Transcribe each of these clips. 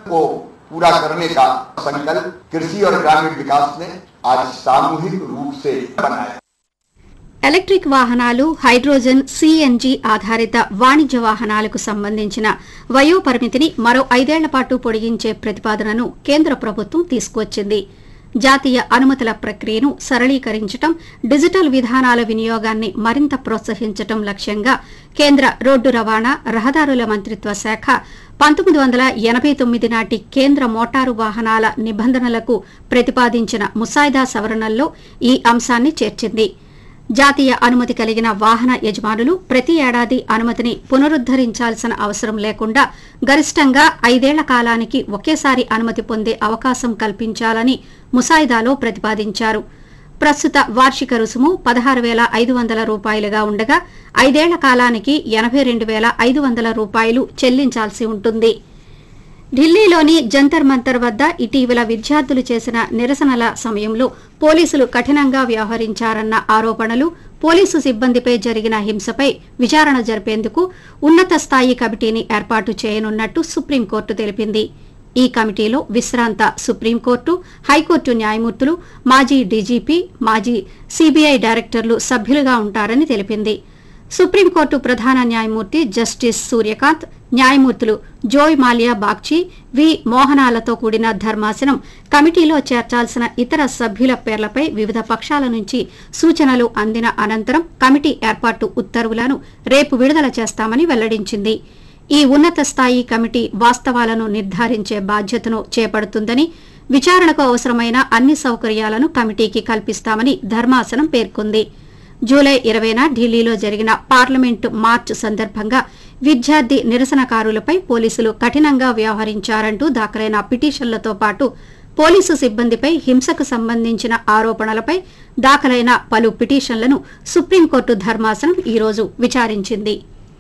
को पूरा करने का संकल्प कृषि और ग्रामीण विकास ने आज सामूहिक रूप से बनाया ఎలక్ట్రిక్ వాహనాలు హైడ్రోజన్ సిఎన్జి ఆధారిత వాణిజ్య వాహనాలకు సంబంధించిన వయో పరిమితిని మరో ఐదేళ్ల పాటు పొడిగించే ప్రతిపాదనను కేంద్ర ప్రభుత్వం తీసుకువచ్చింది జాతీయ అనుమతుల ప్రక్రియను సరళీకరించడం డిజిటల్ విధానాల వినియోగాన్ని మరింత ప్రోత్సహించడం లక్ష్యంగా కేంద్ర రోడ్డు రవాణా రహదారుల మంత్రిత్వ శాఖ పంతొమ్మిది వందల ఎనభై తొమ్మిది నాటి కేంద్ర మోటారు వాహనాల నిబంధనలకు ప్రతిపాదించిన ముసాయిదా సవరణల్లో ఈ అంశాన్ని చేర్చింది జాతీయ అనుమతి కలిగిన వాహన యజమానులు ప్రతి ఏడాది అనుమతిని పునరుద్దరించాల్సిన అవసరం లేకుండా గరిష్టంగా ఐదేళ్ల కాలానికి ఒకేసారి అనుమతి పొందే అవకాశం కల్పించాలని ముసాయిదాలో ప్రతిపాదించారు ప్రస్తుత వార్షిక రుసుము పదహారు వేల ఐదు వందల రూపాయలుగా ఉండగా ఐదేళ్ల కాలానికి ఎనభై రెండు వేల ఐదు వందల రూపాయలు చెల్లించాల్సి ఉంటుంది ఢిల్లీలోని జంతర్ మంతర్ వద్ద ఇటీవల విద్యార్థులు చేసిన నిరసనల సమయంలో పోలీసులు కఠినంగా వ్యవహరించారన్న ఆరోపణలు పోలీసు సిబ్బందిపై జరిగిన హింసపై విచారణ జరిపేందుకు ఉన్నత స్థాయి కమిటీని ఏర్పాటు చేయనున్నట్టు సుప్రీంకోర్టు తెలిపింది ఈ కమిటీలో విశ్రాంత సుప్రీంకోర్టు హైకోర్టు న్యాయమూర్తులు మాజీ డీజీపీ మాజీ సీబీఐ డైరెక్టర్లు సభ్యులుగా ఉంటారని తెలిపింది సుప్రీంకోర్టు ప్రధాన న్యాయమూర్తి జస్టిస్ సూర్యకాంత్ న్యాయమూర్తులు జోయ్ మాలియా బాగ్చి వి మోహనాలతో కూడిన ధర్మాసనం కమిటీలో చేర్చాల్సిన ఇతర సభ్యుల పేర్లపై వివిధ పక్షాల నుంచి సూచనలు అందిన అనంతరం కమిటీ ఏర్పాటు ఉత్తర్వులను రేపు విడుదల చేస్తామని వెల్లడించింది ఈ ఉన్నత స్థాయి కమిటీ వాస్తవాలను నిర్ధారించే బాధ్యతను చేపడుతుందని విచారణకు అవసరమైన అన్ని సౌకర్యాలను కమిటీకి కల్పిస్తామని ధర్మాసనం పేర్కొంది జూలై ఇరవైన ఢిల్లీలో జరిగిన పార్లమెంటు మార్చ్ సందర్భంగా విద్యార్థి నిరసనకారులపై పోలీసులు కఠినంగా వ్యవహరించారంటూ దాఖలైన పిటిషన్లతో పాటు పోలీసు సిబ్బందిపై హింసకు సంబంధించిన ఆరోపణలపై దాఖలైన పలు పిటిషన్లను సుప్రీంకోర్టు ధర్మాసనం ఈరోజు విచారించింది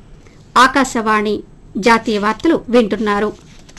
ఆకాశవాణి జాతీయ వార్తలు వింటున్నారు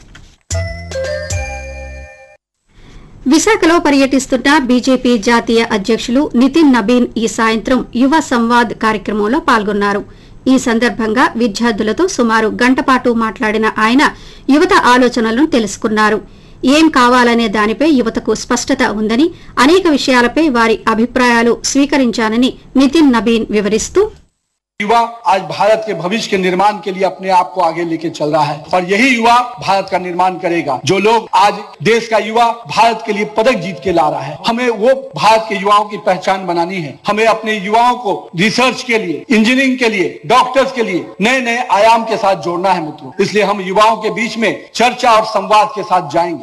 విశాఖలో పర్యటిస్తున్న బీజేపీ జాతీయ అధ్యక్షులు నితిన్ నబీన్ ఈ సాయంత్రం యువ సంవాద్ కార్యక్రమంలో పాల్గొన్నారు ఈ సందర్భంగా విద్యార్థులతో సుమారు గంటపాటు మాట్లాడిన ఆయన యువత ఆలోచనలను తెలుసుకున్నారు ఏం కావాలనే దానిపై యువతకు స్పష్టత ఉందని అనేక విషయాలపై వారి అభిప్రాయాలు స్వీకరించానని నితిన్ నబీన్ వివరిస్తూ युवा आज भारत के भविष्य के निर्माण के लिए अपने आप को आगे लेके चल रहा है और यही युवा भारत का निर्माण करेगा जो लोग आज देश का युवा भारत के लिए पदक जीत के ला रहा है हमें वो भारत के युवाओं की पहचान बनानी है हमें अपने युवाओं को रिसर्च के लिए इंजीनियरिंग के लिए डॉक्टर्स के लिए नए नए आयाम के साथ जोड़ना है मित्रों इसलिए हम युवाओं के बीच में चर्चा और संवाद के साथ जाएंगे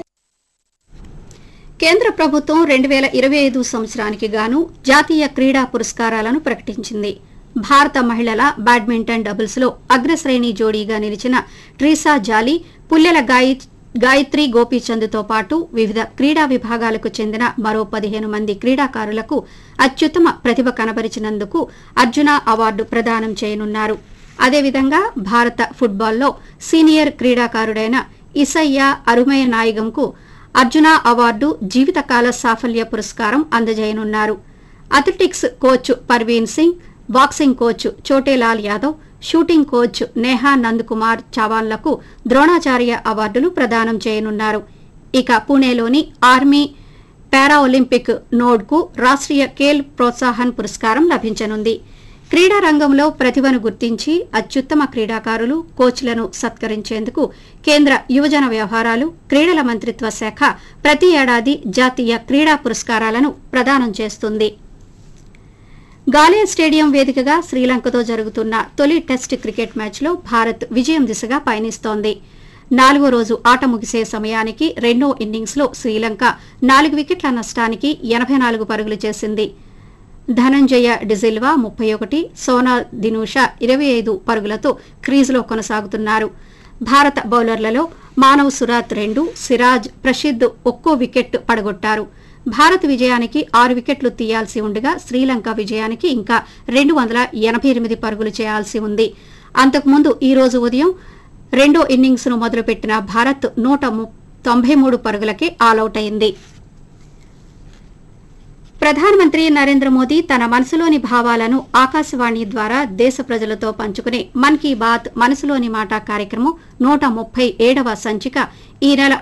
కేంద్ర ప్రభుత్వం రెండు వేల ఇరవై ఐదు సంవత్సరానికి గాను జాతీయ క్రీడా పురస్కారాలను ప్రకటించింది భారత మహిళల బ్యాడ్మింటన్ డబుల్స్ లో అగ్రశ్రేణి జోడీగా నిలిచిన ట్రీసా జాలీ పుల్లెల గాయి గాయత్రి గోపీచంద్తో పాటు వివిధ క్రీడా విభాగాలకు చెందిన మరో పదిహేను మంది క్రీడాకారులకు అత్యుత్తమ ప్రతిభ కనబరిచినందుకు అర్జున అవార్డు ప్రదానం చేయనున్నారు అదేవిధంగా భారత ఫుట్బాల్లో సీనియర్ క్రీడాకారుడైన ఇసయ్య అరుమయ నాయగంకు అర్జున అవార్డు జీవితకాల సాఫల్య పురస్కారం అందజేయనున్నారు athletics coach Parveen Singh boxing coach Chhotelal Yadav shooting coach Neha Nandakumar చవాన్లకు ద్రోణాచార్య అవార్డులు ప్రదానం చేయనున్నారు ఇక పూణేలోని ఆర్మీ పారా ఒలింపిక్ నోడ్కు రాష్ట్రీయ ఖేల్ ప్రోత్సాహన్ పురస్కారం లభించనుంది క్రీడా రంగంలో ప్రతిభను గుర్తించి అత్యుత్తమ క్రీడాకారులు కోచ్లను సత్కరించేందుకు కేంద్ర యువజన వ్యవహారాలు క్రీడల మంత్రిత్వ శాఖ ప్రతి ఏడాది జాతీయ క్రీడా పురస్కారాలను ప్రదానం చేస్తుంది గాలియన్ స్టేడియం వేదికగా శ్రీలంకతో జరుగుతున్న తొలి టెస్ట్ క్రికెట్ మ్యాచ్లో భారత్ విజయం దిశగా పయనిస్తోంది నాలుగో రోజు ఆట ముగిసే సమయానికి రెండో ఇన్నింగ్స్లో శ్రీలంక నాలుగు వికెట్ల నష్టానికి ఎనభై నాలుగు పరుగులు చేసింది ధనంజయ డిజిల్వా ముప్పై ఒకటి సోనా దినూష ఇరవై ఐదు పరుగులతో క్రీజులో కొనసాగుతున్నారు భారత బౌలర్లలో మానవ్ సురాత్ రెండు సిరాజ్ ప్రసిద్ ఒక్కో వికెట్ పడగొట్టారు భారత్ విజయానికి ఆరు వికెట్లు తీయాల్సి ఉండగా శ్రీలంక విజయానికి ఇంకా రెండు వందల ఎనభై ఎనిమిది పరుగులు చేయాల్సి ఉంది అంతకుముందు ఈ రోజు ఉదయం రెండో ఇన్నింగ్స్ ను మొదలుపెట్టిన భారత్ నూట ము- తొంభై మూడు పరుగులకే ఆలౌట్ అయింది ప్రధానమంత్రి నరేంద్ర మోదీ తన మనసులోని భావాలను ఆకాశవాణి ద్వారా దేశ ప్రజలతో పంచుకునే మన్ కీ బాత్ మనసులోని మాట కార్యక్రమం నూట ముప్పై ఏడవ సంచిక ఈ నెల